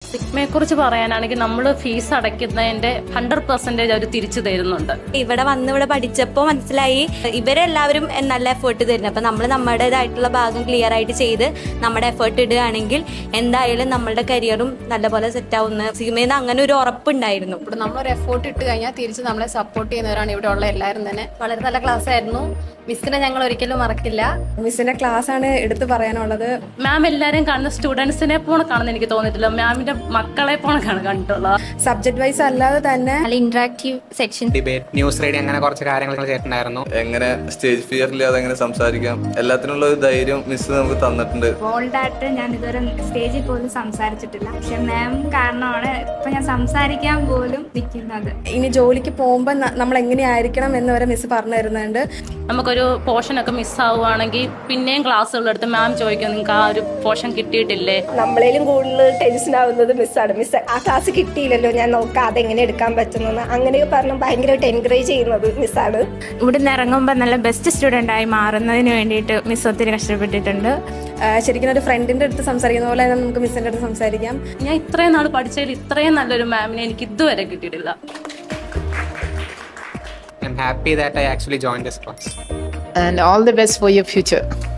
സിഗ്മയെ കുറിച്ച് പറയാനാണെങ്കിൽ നമ്മൾ ഫീസ് അടയ്ക്കുന്നതിന്റെ ഹൺഡ്രഡ് പെർസെന്റേജ് അവർ തിരിച്ചു തരുന്നുണ്ട് ഇവിടെ വന്ന് ഇവിടെ പഠിച്ചപ്പോൾ മനസ്സിലായി ഇവരെല്ലാവരും നല്ല എഫേർട്ട് തരുന്നു അപ്പൊ നമ്മൾ നമ്മുടേതായിട്ടുള്ള ഭാഗം ക്ലിയർ ആയിട്ട് ചെയ്ത് നമ്മുടെ എഫേർട്ട് ഇടുകയാണെങ്കിൽ എന്തായാലും നമ്മളുടെ കരിയറും നല്ലപോലെ സെറ്റ് ആവുന്ന സിനിമയിൽ അങ്ങനെ ഒരു ഉറപ്പുണ്ടായിരുന്നു ഇവിടെ നമ്മളൊരു എഫോർട്ട് ഇട്ട് കഴിഞ്ഞാൽ തിരിച്ച് നമ്മളെ സപ്പോർട്ട് ചെയ്യുന്നവരാണ് ഇവിടെ ഉള്ള എല്ലാവരും തന്നെ വളരെ നല്ല ക്ലാസ് ആയിരുന്നു മിസ്സിനെ ഞങ്ങൾ ഒരിക്കലും മറക്കില്ല മിസ്സിന്റെ ക്ലാസ് ആണ് എടുത്തു പറയാനുള്ളത് മാം എല്ലാവരും കാണുന്ന സ്റ്റുഡൻസിനെ പോണ കാണുന്ന എനിക്ക് തോന്നിയിട്ടില്ല മാമിന്റെ മക്കളെ പോണ കണ്ടിട്ടുള്ളത് സബ്ജക്ട് വൈസ് അല്ലാതെ തന്നെ നല്ല interactive section debate news reading അങ്ങനെ കുറച്ച് കാര്യങ്ങൾ ചെയ്തിട്ടുണ്ടായിരുന്നു എങ്ങനെ സ്റ്റേജ് ഫിയർ ഇല്ലാതെ എങ്ങനെ സംസാരിക്കാം എല്ലാത്തിനുള്ള ഒരു ധൈര്യം മിസ് നമുക്ക് തന്നിട്ടുണ്ട് ബോൾഡായിട്ട് ഞാൻ ഇതുവരെ സ്റ്റേജിൽ പോലും സംസാരിച്ചിട്ടില്ല പക്ഷെ മാം കാരണമാണ് ഇപ്പൊ ഞാൻ സംസാരിക്കാൻ പോലും നിൽക്കുന്നത് ഇനി ജോലിക്ക് പോകുമ്പോൾ നമ്മൾ എങ്ങനെയായിരിക്കണം എന്ന് വരെ മിസ് പറഞ്ഞു തരുന്നുണ്ട് നമുക്കൊരു പോർഷനൊക്കെ മിസ്സാവുകയാണെങ്കിൽ പിന്നെയും ക്ലാസ്സുകളെടുത്ത് മാം ചോദിക്കും നിങ്ങൾക്ക് ആ ഒരു പോർഷൻ കിട്ടിയിട്ടില്ലേ നമ്മളേലും കൂടുതൽ ടെൻഷൻ ആവുന്നത് മിസ്സാണ് മിസ് ആ ക്ലാസ് കിട്ടിയില്ലല്ലോ ഞാൻ നോക്കാം അതെങ്ങനെ എടുക്കാൻ പറ്റുന്നെന്ന് അങ്ങനെയൊക്കെ പറഞ്ഞ് ഭയങ്കരമായിട്ട് എൻകറേജ് ചെയ്യുന്നത് മിസ്സാണ് ഇവിടുന്ന് ഇറങ്ങുമ്പോൾ നല്ല ബെസ്റ്റ് സ്റ്റുഡൻ്റ് ആയി മാറുന്നതിന് വേണ്ടിയിട്ട് മിസ് ഒത്തിരി കഷ്ടപ്പെട്ടിട്ടുണ്ട് ആ, ശരിക്കും ഒരു ഫ്രണ്ടിന്റെ അടുത്ത് സംസാരിക്കുന്ന പോലെ തന്നെ നമുക്ക് മിസ്സിന്റെ അടുത്ത് സംസാരിക്കാം ഞാൻ ഇത്രയും നാൾ പഠിച്ചതിൽ ഇത്രയും നല്ലൊരു മാമിനെ എനിക്ക് ഇതുവരെ കിട്ടിയിട്ടില്ല I am happy that I actually join this class and all the best for your future.